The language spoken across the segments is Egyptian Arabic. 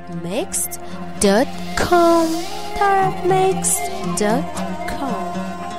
tarabmixed.com tarabmixed.com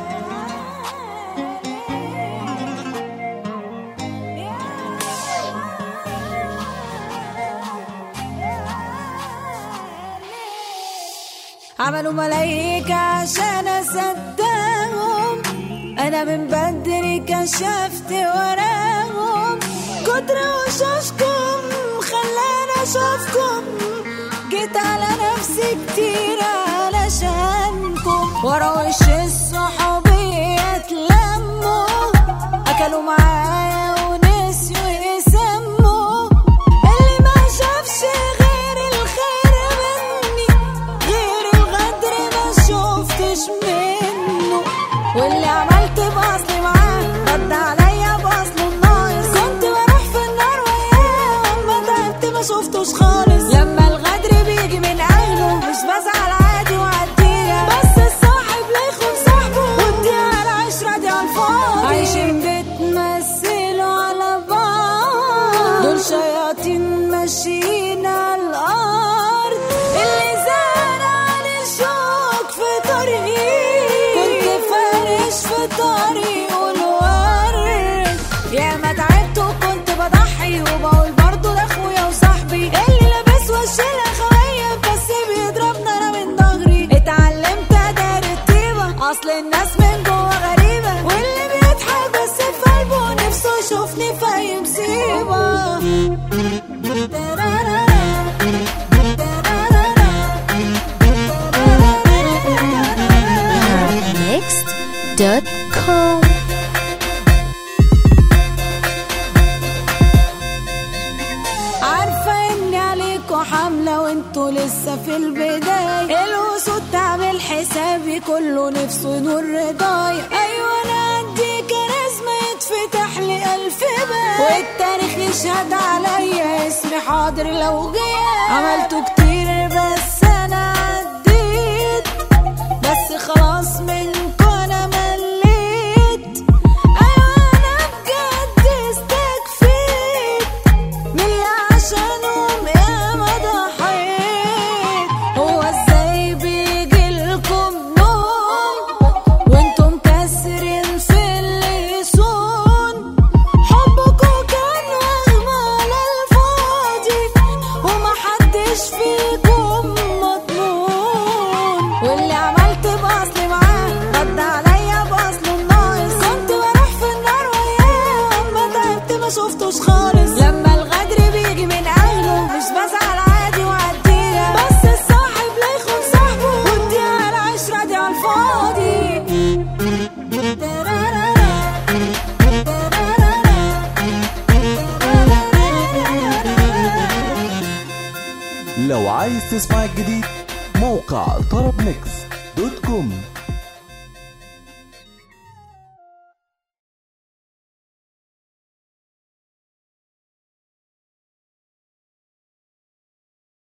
عملوا ملايكة عشان أصدقهم أنا من بدري كشفت وراهم كتر وشوشكم خلاني أشوفكم جيت على نفسي كتير علشانكم ورا وش الصحوبية اتلموا أكلوا معايا ونسيوا يسموا اللي ما شافش غير الخير مني غير الغدر ما شفتش منه واللي عملت بأصلي معاه رد عليا بأصله الناقص كنت بروح في النار وياه ما تعبت ما شفتوش خالص لما الغدر بيجي من أهله مش بزعل عادي وعديها بس الصاحب لا يخون صاحبه وديها العشرة دي على الفاضي عايشين بتمثلوا على بعض دول شياطين ماشيين على الأرض اللي زرع لي الشوك في طريقي كنت فارش في طريقه الورد يا ما تعبت وكنت بضحي وبقول برضه لاخويا وصاحبي اللي لابس وش الاخوية بس بيضربنا انا من ضهري اتعلمت ادار الطيبة اصل الناس من جوه غريبة واللي بيضحك بس في قلبه نفسه يشوفني في اي مصيبة tarabmixed.com عارفة اني عليكوا حاملة وانتوا لسه في البداية الوسود تعمل حسابي كله نفسه ينور رضايا ايوه انا عندي كاريزما يتفتح لي الف باب والتاريخ يشهد عليا اسمي حاضر لو غياب عملته كتير بس انا عديت بس خلاص منكم انا مليت ايوه انا بجد استكفيت من اللي عشانهم يا ما ضحيت هو ازاي بيجي لكم نوم وانتم كاسرين في اللي يصون حبكم كان وهم على الفاضي ومحدش فيكم مضمون واللي عملت باصلي معاه رد عليا باصله الناقص كنت بروح في النار وياه ما تعبت ما شفتوش خالص لما الغدر بيجي من اهله مش بزعل عادي وعديها بس الصاحب لا يخون صاحبه وديها العشرة دي على الفاضي لو عايز تسمع الجديد موقع طرب ميكس دوت كوم